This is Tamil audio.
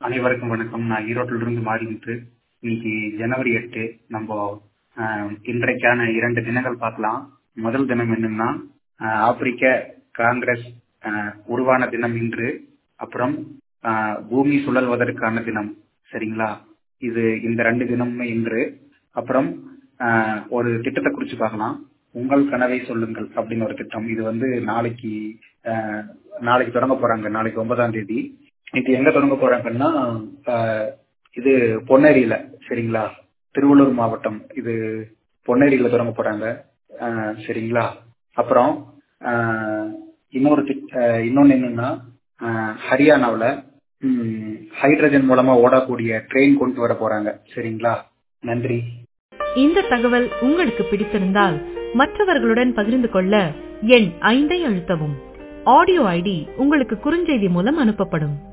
அனைவருக்கும் வணக்கம் நான் ஈரோட்டில இருந்து மாறிக்கிட்டு இன்னைக்கு ஜனவரி எட்டு நம்ம ஆஹ், இன்றைக்கான இரண்டு தினங்கள் பார்க்கலாம் முதல் தினம் என்னன்னா ஆஹ், ஆப்பிரிக்க காங்கிரஸ் ஆஹ், உருவான தினம் இன்று அப்புறம் ஆஹ், பூமி சுழல்வதற்கான தினம் சரிங்களா இது இந்த ரெண்டு தினமுமே இன்று அப்புறம் ஆஹ், ஒரு திட்டத்தை குறிச்சு பார்க்கலாம் உங்கள் கனவை சொல்லுங்கள் அப்படின்னு ஒரு திட்டம் இது வந்து நாளைக்கு ஆஹ், நாளைக்கு தொடங்க போறாங்க நாளைக்கு ஒன்பதாம் தேதி இது எங்க தொடங்க போறாங்கன்னா ஆஹ், இது பொன்னேரியில சரிங்களா திருவள்ளூர் மாவட்டம் இது பொன்னேரியில தொடங்க போறாங்க ஆஹ், சரிங்களா அப்புறம் ஆஹ், இன்னொரு திட்- ஆஹ், இன்னொன்னு என்னன்னா ஆஹ், ஹரியானாவுல ம், ஹைட்ரஜன் மூலமா ஓடக்கூடிய ட்ரெயின் கொண்டு வர போறாங்க சரிங்களா நன்றி இந்த தகவல் உங்களுக்கு பிடித்திருந்தால் மற்றவர்களுடன் பகிர்ந்து கொள்ள எண் ஐந்தை அழுத்தவும் ஆடியோ ஐடி உங்களுக்கு குறுஞ்செய்தி மூலம் அனுப்பப்படும்